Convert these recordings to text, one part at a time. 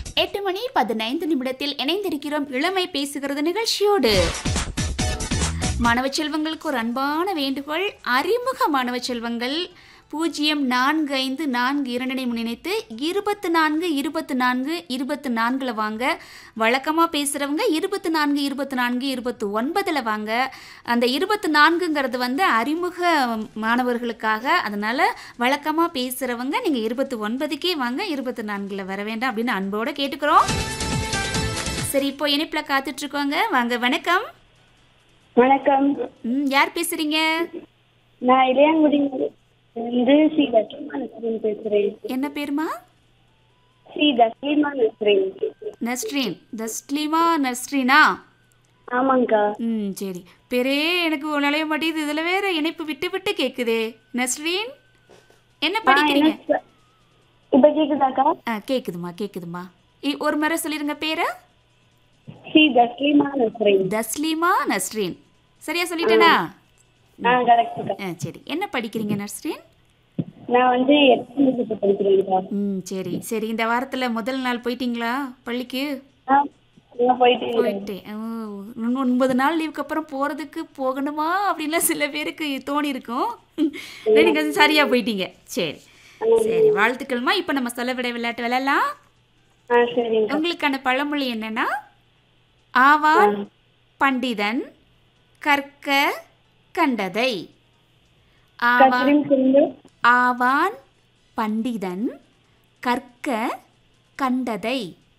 எட்டு மணி பதினைந்து நிமிடத்தில் இணைந்திருக்கிறோம் இளமை பேசுகிறது நிகழ்ச்சியோடு மாணவ செல்வங்களுக்கு ஒரு அன்பான வேண்டுகோள் அறிமுக மாணவ செல்வங்கள் பூஜ்ஜியம் நான்கு ஐந்து நான்கு இரண்டனை முன்னிணைத்து இருபத்து நான்கு இருபத்து நான்கு இருபத்து நான்கில் வாங்க வழக்கமாக பேசுகிறவங்க இருபத்து நான்கு இருபத்து நான்கு இருபத்து ஒன்பதில் வாங்க அந்த இருபத்து நான்குங்கிறது வந்து அறிமுக மாணவர்களுக்காக அதனால் வழக்கமாக பேசுகிறவங்க நீங்கள் இருபத்து ஒன்பதுக்கே வாங்க இருபத்து நான்கில் வர வேண்டாம் அப்படின்னு அன்போடு கேட்டுக்கிறோம் சரி இப்போ இணைப்பில் காத்துட்ருக்கோங்க வாங்க வணக்கம் வணக்கம் ம் யார் பேசுகிறீங்க நான் இளையாங்குடி வந்து ஸ்ரீ தஸ்லிமா நஸ்ரீன் பேசுறேன் என்ன பேருமா ஸ்ரீ தஸ்லிமா நஸ்ரீன் நஸ்ரீன் தஸ்லிமா நஸ்ரீனா ஆமாங்கக்கா ம் சரி பேரே எனக்கு நுழைய மாட்டேங்குது இதில் வேற இணைப்பு விட்டு விட்டு கேட்குதே நஸ்ரீன் என்ன படிக்கிறீங்க என்ன- இப்ப கேக்குதாக்கா ஆ கேட்குதுமா கேட்குதுமா இ- ஒரு முறை சொல்லிடுங்க பேரை ஸ்ரீ தஸ்லிமா நஸ்ரீன் தஸ்லிமா நஸ்ரீன் சரியா சொல்லிட்டேனா ஆ கரெக்டுக்கா ஆ சரி என்ன படிக்கிறீங்க நஸ்ரீன் நான் வந்து எட்டாம் வகுப்பு படிக்கிறேன்க்கா ம் சரி சரி இந்த வாரத்தில் முதல் நாள் போயிட்டீங்களா பள்ளிக்கு ஆ நான் போயிட்டு இருக்கேன். போயிட்டேன் ஓ, இன்னும் ஒன்பது நாள் லீவுக்கு அப்புறம் போகிறதுக்கு போகணுமா அப்படின்லாம் சில பேருக்கு தோணி இருக்கும் நீங்கள் அது சரியாக போயிட்டீங்க சரி சரி வாழ்த்துக்கள்மா இப்போ நம்ம சொல்லவிட விளையாட்டு விளையாடலாம் ஆ சரிங்கக்கா உங்களுக்கான பழமொழி என்னன்னா ஆவான் பண்டிதன் கற்க கண்டதை ஆவான் கத்திரின் சொல்லு ஆவான் பண்டிதன் கற்க கண்டதை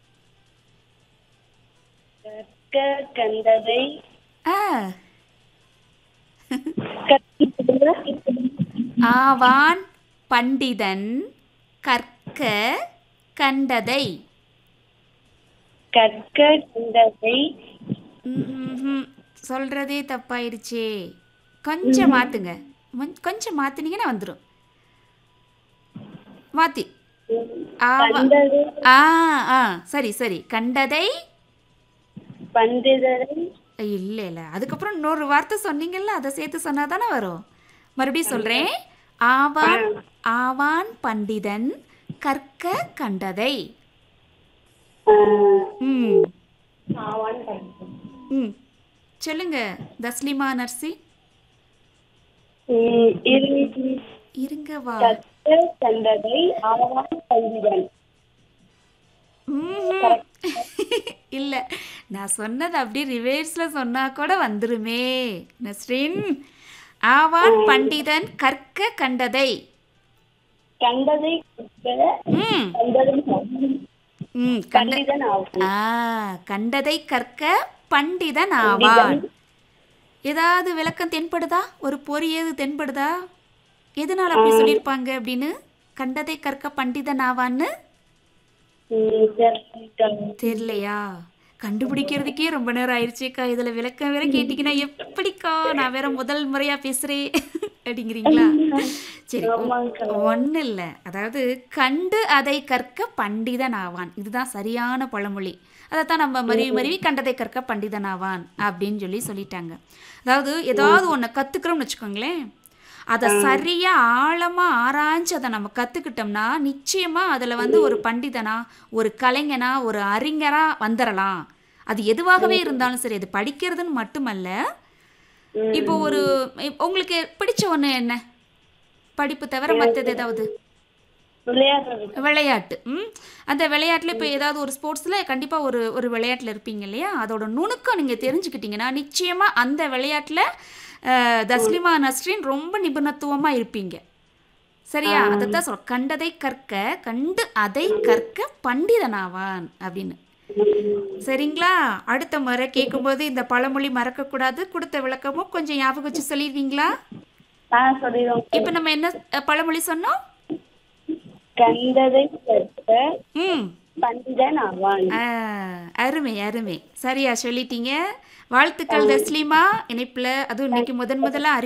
கற்க கண்டதை ஆ கற்க சொல்லு. ஆவான் பண்டிதன் கற்க கண்டதை கற்க கண்டதை ம்ஹும்ஹும். சொல்றதே தப்பாயிருச்சே கொஞ்சம் மாத்துங்க மொ- கொஞ்சம் மாத்துனீங்கன்னா வந்துடும் மாத்தி ஆவா கண்டதை ஆ ஆ சரி சரி கண்டதை பண்டிதரை இல்லை இல்லை அதுக்கப்புறம் இன்னொரு வார்த்தை சொன்னீங்கல்ல அதை சேர்த்து சொன்னா தானே வரும் மறுபடியும் சொல்றேன் ஆவான் ஆவான் பண்டிதன் கற்க கண்டதை ஆ, ம் ஆவான் பண்டிதன் ம் சொல்லுங்க தஸ்லிமா நர்சி ம், இரு- இருங்க வா கற்க கண்டதை ஆவான் பண்டிதன் ம்ஹும். இல்ல நான் சொன்னது அப்படியே ரிவேர்ஸ்ல சொன்னா கூட வந்துருமே நஸ்ரின் ஆவான் பண்டிதன் கற்க கண்டதை கண்டதை கற்க ம் கண்டதை ம் கண்ட பண்டிதன் ஆவான் ஆ கண்டதை கற்க பண்டிதன் ஆவான் ஏதாவது விளக்கம் தென்படுதா ஒரு பொறி ஏது தென்படுதா எதனால அப்படி சொல்லியிருப்பாங்க அப்படின்னு கண்டதை கற்க பண்டிதன் ஆவான்னு ம், சரிக்கா. தெரியலையா கண்டுபிடிக்கிறதுக்கே ரொம்ப நேரம் ஆயிடுச்சேக்கா இதுல விளக்கம் வேற கேட்டீங்கன்னா எப்படிக்கா நான் வேற முதல் முறையா பேசுறேன் அப்படிங்கிறீங்களா சரி ஆமாங்கக்கா. ஒன்றும் இல்லை அதாவது கண்டு அதை கற்க பண்டிதன் ஆவான் இதுதான் சரியான பழமொழி அதைத்தான் நம்ம மருவி மருவி கண்டதை கற்க பண்டிதன் ஆவான் அப்படின்னு சொல்லி சொல்லிட்டாங்க அதாவது ஏதாவது ஒன்று கற்றுக்குறோம்னு வச்சுக்கோங்களேன் அதை சரியா ஆழமா ஆராய்ஞ்சு அதை நம்ம கத்துக்கிட்டோம்னா நிச்சயமா அதுல வந்து ஒரு பண்டிதனா ஒரு கலைஞனா ஒரு அறிஞரா வந்துடலாம் அது எதுவாகவே இருந்தாலும் சரி அது படிக்கிறதுன்னு மட்டுமல்ல இப்போ ஒரு இப்ப உங்களுக்கு பிடிச்ச ஒண்ணு என்ன படிப்பு தவிர மற்றது ஏதாவது விளையாடுறது விளையாட்டு ம் அந்த விளையாட்டில் இப்போ ஏதாவது ஒரு ஸ்போர்ட்ஸில் கண்டிப்பாக ஒரு ஒரு விளையாட்டில் இருப்பீங்க இல்லையா அதோட நுணுக்கம் நீங்கள் தெரிஞ்சுக்கிட்டீங்கன்னா நிச்சயமாக அந்த விளையாட்டில் தஸ்லிமா நஸ்ரின் ரொம்ப நிபுணத்துவமாக இருப்பீங்க சரியா அதைத்தான் சொல் கண்டதை கற்க கண்டு அதை கற்க பண்டிதனாவான் அப்படின்னு சரிங்களா அடுத்த முறை கேட்கும்போது இந்த பழமொழி மறக்கக்கூடாது கொடுத்த விளக்கமும் கொஞ்சம் ஞாபகம் வச்சு சொல்லிடுவீங்களா ஆ சொல்லிடுவோம் இப்போ நம்ம என்ன அஹ், பழமொழி சொன்னோம் கண்டதை கற்க ம் பண்டிதன் ஆவான் ஆ, அருமை அருமை சரியா சொல்லிட்டீங்க வாழ்த்துக்கள் தஸ்லீமா இணைப்பில் அதுவும் இன்னைக்கு முதன் முதல்ல